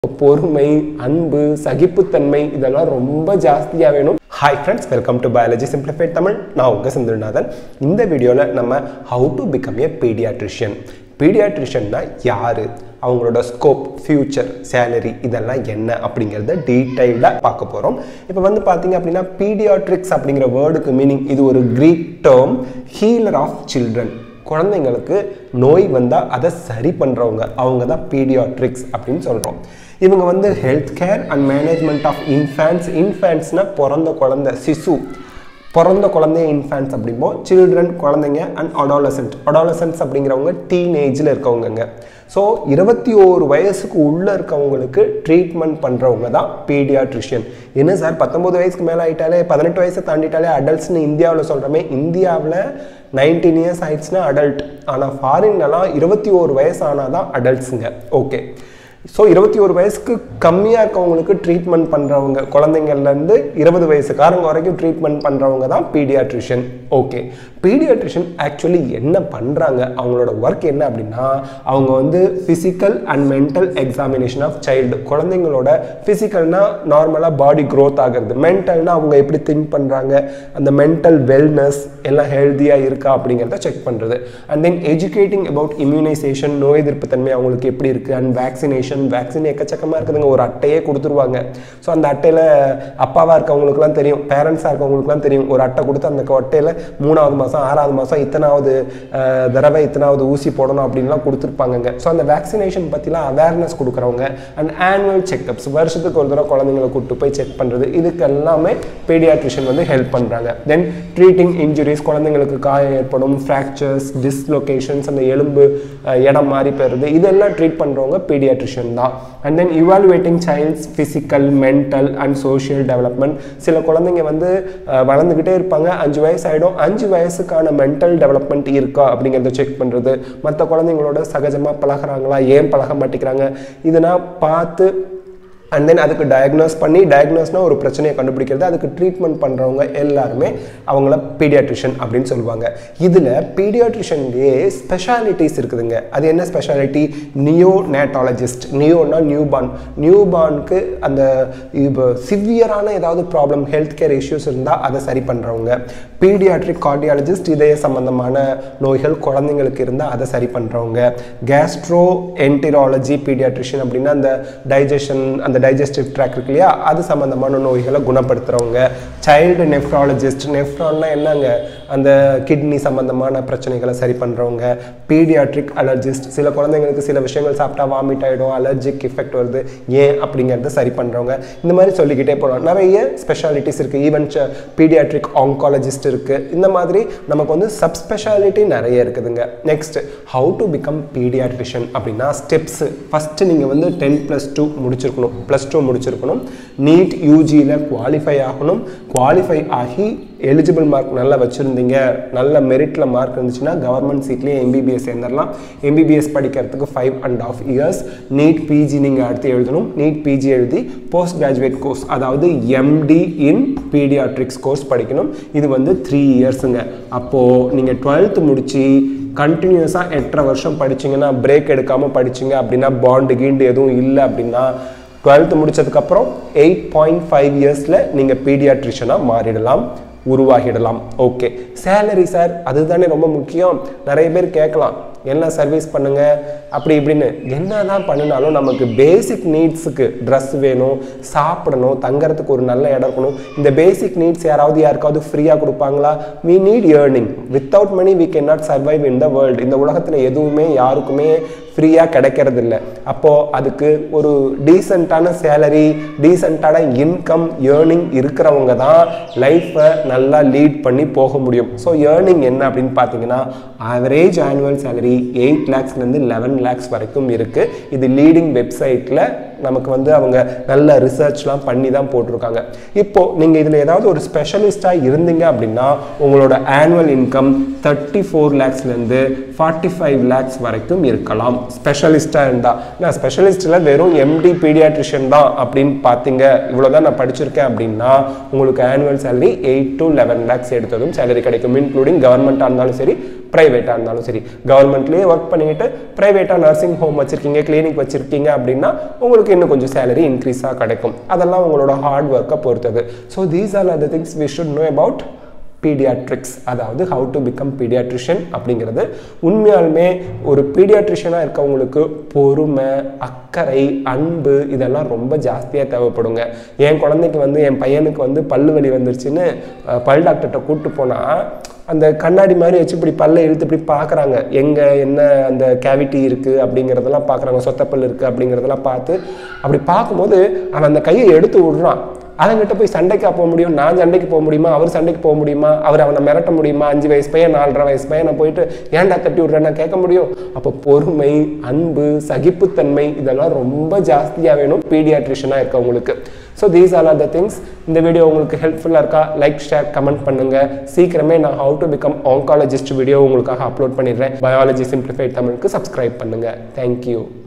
பொறுமை அன்பு சகிப்புத்தன்மை இதெல்லாம் ரொம்ப ஜாஸ்தியாக வேணும் hi friends welcome to biology simplified Tamil நான் உங்கள் செந்தில்நாதன் இந்த வீடியோவில் நம்ம how to become a paediatrician பீடியாட்ரிஷியன்னா யார் அவங்களோட ஸ்கோப் ஃப்யூச்சர் சேலரி இதெல்லாம் என்ன அப்படிங்கிறத டீட்டெயில்டாக பார்க்க போகிறோம் இப்போ வந்து பார்த்தீங்க அப்படின்னா பீடியாட்ரிக்ஸ் அப்படிங்கிற வேர்டுக்கு மீனிங் இது ஒரு Greek term healer of children குழந்தைங்களுக்கு நோய் வந்தால் அதை சரி பண்ணுறவங்க அவங்க தான் பீடியாட்ரிக்ஸ் அப்படின்னு சொல்கிறோம் இவங்க வந்து health care and management of infants இன்ஃபேன்ஸ்னால் பிறந்த குழந்தை சிசு பிறந்த குழந்தை இன்ஃபேன்ஸ் அப்படிம்போ சில்ட்ரன் குழந்தைங்க அண்ட் அடாலசன்ட் அடாலசன்ஸ் அப்படிங்கிறவங்க டீனேஜில் இருக்கவங்கங்க ஸோ இருபத்தி ஓரு வயசுக்கு உள்ளே இருக்கவங்களுக்கு ட்ரீட்மெண்ட் பண்ணுறவங்க தான் பீடியாட்ரிஷியன் என்ன சார் பத்தொம்பது வயசுக்கு மேலே ஆகிட்டாலே பதினெட்டு வயசை தாண்டிட்டாலே அடல்ட்ஸ்னு இந்தியாவில் சொல்கிறோமே இந்தியாவில் நைன்டீன் இயர்ஸ் ஆயிடுச்சுன்னா அடல்ட் ஆனால் ஃபாரின்லலாம் இருபத்தி ஓரு வயசு ஆனால் தான் அடல்ட்ஸுங்க ஓகே ஸோ இருபத்தி ஒரு வயசுக்கு கம்மியாக இருக்கவங்களுக்கு ட்ரீட்மெண்ட் பண்ணுறவங்க குழந்தைங்கள்லேருந்து இருபது வயசுக்காரங்க வரைக்கும் ட்ரீட்மெண்ட் பண்ணுறவங்க தான் பீடியாட்ரிஷியன் ஓகே பீடியாட்ரிஷியன் ஆக்சுவலி என்ன பண்ணுறாங்க அவங்களோட ஒர்க் என்ன அப்படின்னா அவங்க வந்து physical and mental examination of child குழந்தைங்களோட ஃபிசிக்கல்னா நார்மலாக பாடி க்ரோத் ஆகிறது மென்டல்னா அவங்க எப்படி திங்க் பண்ணுறாங்க அந்த மென்டல் வெல்னஸ் எல்லாம் ஹெல்த்தியாக இருக்கா அப்படிங்கிறத செக் பண்ணுறது and then educating about immunisation நோய் எதிர்ப்பு தன்மை அவங்களுக்கு எப்படி இருக்குது அண்ட் வேக்சினேஷன் வேக்சின் எக்கச்சக்கமாக இருக்குதுங்க ஒரு அட்டையே கொடுத்துருவாங்க ஸோ அந்த அட்டையில் அப்பாவாக இருக்கவங்களுக்குலாம் தெரியும் பேரண்ட்ஸாக இருக்கவங்களுக்குலாம் தெரியும் ஒரு அட்டை கொடுத்து அந்த அட்டையில் மூணாவது மாதம் ஆறாவது மாதம் இத்தனாவது அஹ், தடவை இத்தனாவது ஊசி போடணும் அப்படின்லாம் கொடுத்துருப்பாங்கங்க ஸோ அந்த வேக்சினேஷன் பற்றிலாம் அவேர்னஸ் கொடுக்குறவங்க அண்ட் ஆனுவல் செக்கப்ஸ் வருஷத்துக்கு ஒரு தடவை குழந்தைங்களை கூப்பிட்டு போய் செக் பண்ணுறது இதுக்கு எல்லாமே பீடியாட்ரிஷியன் வந்து ஹெல்ப் பண்ணுறாங்க தென் ட்ரீட்டிங் இன்ஜுரிஸ் குழந்தைங்களுக்கு காயம் ஏற்படும் ஃப்ராக்சர்ஸ் டிஸ்லொகேஷன்ஸ் அந்த எலும்பு அஹ், இடம் மாறி போயிடுறது இதெல்லாம் ட்ரீட் பண்ணுறவங்க பீடியாட்ரிஷியன் தான் and then evaluating child's physical mental and social development சில குழந்தைங்க வந்து அஹ், வளர்ந்துக்கிட்டே இருப்பாங்க அஞ்சு வயசு ஆகிடும் அஞ்சு வயசுக்கான மென்டல் டெவலப்மெண்ட் இருக்கா அப்படிங்கிறத செக் பண்ணுறது மற்ற குழந்தைங்களோட சகஜமாக பழகுறாங்களா ஏன் பழக மாட்டேங்கிறாங்க இதெல்லாம் பார்த்து அண்ட் தென் அதுக்கு டயக்னோஸ் பண்ணி டயக்னோஸ்னால் ஒரு பிரச்சனையை கண்டுபிடிக்கிறது அதுக்கு ட்ரீட்மெண்ட் பண்ணுறவங்க எல்லாருமே அவங்கள பீடியாட்ரிஷியன் அப்படின்னு சொல்லுவாங்க இதில் பீடியாட்ரிஷன்லேயே ஸ்பெஷாலிட்டிஸ் இருக்குதுங்க அது என்ன ஸ்பெஷாலிட்டி நியோ நேட்டாலஜிஸ்ட் நியோனா நியூபார்ன் நியூபார்னுக்கு அந்த இப்போ சிவியரான ஏதாவது ப்ராப்ளம் ஹெல்த் கேர் இஷ்யூஸ் இருந்தால் அதை சரி பண்ணுறவங்க பீடியாட்ரிக் கார்டியாலஜிஸ்ட் இதய சம்பந்தமான நோய்கள் குழந்தைங்களுக்கு இருந்தால் அதை சரி பண்ணுறவங்க கேஸ்ட்ரோ என்டிராலஜி பீடியாட்ரிஷியன் அப்படின்னா அந்த டைஜஷன் அந்த டைஜஸ்டிவ் ட்ராக் இருக்கு இல்லையா அது சம்மந்தமான நோய்களை குணப்படுத்துகிறவங்க சைல்டு நெஃப்ராலஜிஸ்ட் நெஃப்ரான்னா என்னங்க அந்த கிட்னி சம்மந்தமான பிரச்சனைகளை சரி பண்ணுறவங்க பீடியாட்ரிக் அலர்ஜிஸ்ட் சில குழந்தைங்களுக்கு சில விஷயங்கள் சாப்பிட்டா வாமிட் ஆகிடும் அலர்ஜிக் எஃபெக்ட் வருது ஏன் அப்படிங்கிறத சரி பண்ணுறவங்க இந்த மாதிரி சொல்லிக்கிட்டே போகலாம் நிறைய ஸ்பெஷாலிட்டிஸ் இருக்குது ஈவன் பீடியாட்ரிக் ஆங்காலஜிஸ்ட் இருக்குது இந்த மாதிரி நமக்கு வந்து சப் ஸ்பெஷாலிட்டி நிறைய இருக்குதுங்க next how to become paediatrician அப்படின்னா ஸ்டெப்ஸு ஃபஸ்ட்டு நீங்கள் வந்து டென் ப்ளஸ் டூ முடிச்சிருக்கணும் ப்ளஸ் டூ முடிச்சிருக்கணும் நீட் யூஜியில் குவாலிஃபை ஆகணும் குவாலிஃபை ஆகி எலிஜிபிள் மார்க் நல்லா வச்சுருந்தீங்க நல்ல மெரிட்டில் மார்க் இருந்துச்சுன்னா கவர்மெண்ட் சீட்லேயே எம்பிபிஎஸ் சேர்ந்துடலாம் எம்பிபிஎஸ் படிக்கிறதுக்கு five and half years NEET PG நீங்கள் அடுத்து எழுதணும் நீட் பிஜி எழுதி போஸ்ட் கிராஜுவேட் கோர்ஸ் அதாவது எம்டி இன் பீடியாட்ரிக்ஸ் கோர்ஸ் படிக்கணும் இது வந்து த்ரீ இயர்ஸுங்க அப்போது நீங்கள் டுவெல்த்து முடித்து கண்டினியூஸாக எட்டரை வருஷம் படிச்சீங்கன்னா பிரேக் எடுக்காமல் படிச்சீங்க அப்படின்னா பாண்டு கீண்டு எதுவும் இல்லை அப்படின்னா டுவெல்த்து முடிச்சதுக்கப்புறம் எயிட் பாயிண்ட் ஃபைவ் இயர்ஸில் நீங்கள் பீடியாட்ரிஷனாக மாறிடலாம் உருவாகிடலாம் ஓகே சேலரி சார் அதுதானே ரொம்ப முக்கியம் நிறைய பேர் கேட்கலாம் எல்லாம் சர்வீஸ் பண்ணுங்க அப்படி இப்படின்னு என்ன தான் பண்ணினாலும் நமக்கு பேசிக் நீட்ஸுக்கு ட்ரெஸ் வேணும் சாப்பிடணும் தங்கறதுக்கு ஒரு நல்ல இடம் இருக்கணும் இந்த பேசிக் நீட்ஸ் யாராவது யாருக்காவது ஃப்ரீயாக கொடுப்பாங்களா we need earning without money we can not survive in the world இந்த உலகத்தில் எதுவுமே யாருக்குமே ஃப்ரீயாக கிடைக்கிறது இல்லை அப்போது அதுக்கு ஒரு டீசெண்டான சேலரி டீசெண்டான இன்கம் ஏர்னிங் இருக்கிறவங்க தான் லைஃப்பை நல்லா லீட் பண்ணி போக முடியும் ஸோ ஏர்னிங் என்ன அப்படின்னு பார்த்தீங்கன்னா ஆவரேஜ் ஆனுவல் சேலரி எயிட் லேக்ஸ்லேருந்து லெவன் லேக்ஸ் வரைக்கும் இருக்குது இது லீடிங் வெப்சைட்டில் நமக்கு வந்து அவங்க நல்ல ரிசர்ச்லாம் பண்ணி தான் போட்டிருக்காங்க இப்போது நீங்கள் இதில் ஏதாவது ஒரு ஸ்பெஷலிஸ்ட்டாக இருந்தீங்க அப்படின்னா உங்களோட ஆனுவல் இன்கம் தேர்ட்டி ஃபோர் லேக்ஸ்லேருந்து ஃபார்ட்டி ஃபைவ் லேக்ஸ் வரைக்கும் இருக்கலாம் ஸ்பெஷலிஸ்ட்டாக இருந்தால் நான் ஸ்பெஷலிஸ்ட்டில் வெறும் எம்டி பீடியாட்ரிஷியன் தான் அப்படின்னு பார்த்தீங்க இவ்வளோ தான் நான் படிச்சிருக்கேன் அப்படின்னா உங்களுக்கு annual salary eight to eleven lakhs எடுத்ததும் சேலரி கிடைக்கும் இன்க்ளூடிங் கவர்மெண்ட்டாக இருந்தாலும் சரி ப்ரைவேட்டாக இருந்தாலும் சரி கவர்மெண்ட்லேயே ஒர்க் பண்ணிக்கிட்டு ப்ரைவேட்டாக நர்சிங் ஹோம் வச்சுருக்கீங்க கிளினிக் வச்சுருக்கீங்க அப்படின்னா உங்களுக்கு இன்னும் கொஞ்சம் சேலரி இன்க்ரீஸாக கிடைக்கும் அதெல்லாம் உங்களோட ஹார்ட் ஒர்க்கை பொறுத்தது so these are the things we should know about paediatrics அதாவது ஹவு டு பிகம் பீடியாட்ரிஷியன் அப்படிங்கிறது உண்மையாலுமே ஒரு பீடியாட்ரிஷியனாக இருக்கவங்களுக்கு பொறுமை அக்கறை அன்பு இதெல்லாம் ரொம்ப ஜாஸ்தியாக தேவைப்படுங்க என் குழந்தைக்கு வந்து என் பையனுக்கு வந்து பல்லு வலி வந்துருச்சுன்னு அஹ், பல் டாக்டர்கிட்ட கூப்பிட்டு போனால் அந்த கண்ணாடி மாதிரி வச்சு இப்படி பல்லை இழுத்து இப்படி பார்க்குறாங்க எங்கே என்ன அந்த கேவிட்டி இருக்குது அப்படிங்கிறதெல்லாம் பார்க்குறாங்க சொத்தப்பல் இருக்குது அப்படிங்கிறதெல்லாம் பார்த்து அப்படி பார்க்கும்போது அவன் அந்த கையை எடுத்து விடுறான் அவன்கிட்ட போய் சண்டைக்கா போக முடியும் நான் சண்டைக்கு போக முடியுமா அவர் சண்டைக்கு போக முடியுமா அவர் அவனை மிரட்ட முடியுமா அஞ்சு வயசு பையன் நாலரை வயசு பையனை போயிட்டு ஏன்டா தட்டி விட்றேன்னு கேட்க முடியும் அப்போ பொறுமை அன்பு சகிப்புத்தன்மை இதெல்லாம் ரொம்ப ஜாஸ்தியாக வேணும் பீடியாட்ரிஷனாக இருக்கவங்களுக்கு so these are are the things இந்த வீடியோ உங்களுக்கு ஹெல்ப்ஃபுல்லாக இருக்கா லைக் ஷேர் கமெண்ட் பண்ணுங்க சீக்கிரமே நான் how to become oncologist video உங்களுக்காக அப்லோட் பண்ணிடுறேன் பயாலஜி சிம்பிளிஃபைட் தமிழுக்கு சப்ஸ்கிரைப் பண்ணுங்க தேங்க்யூ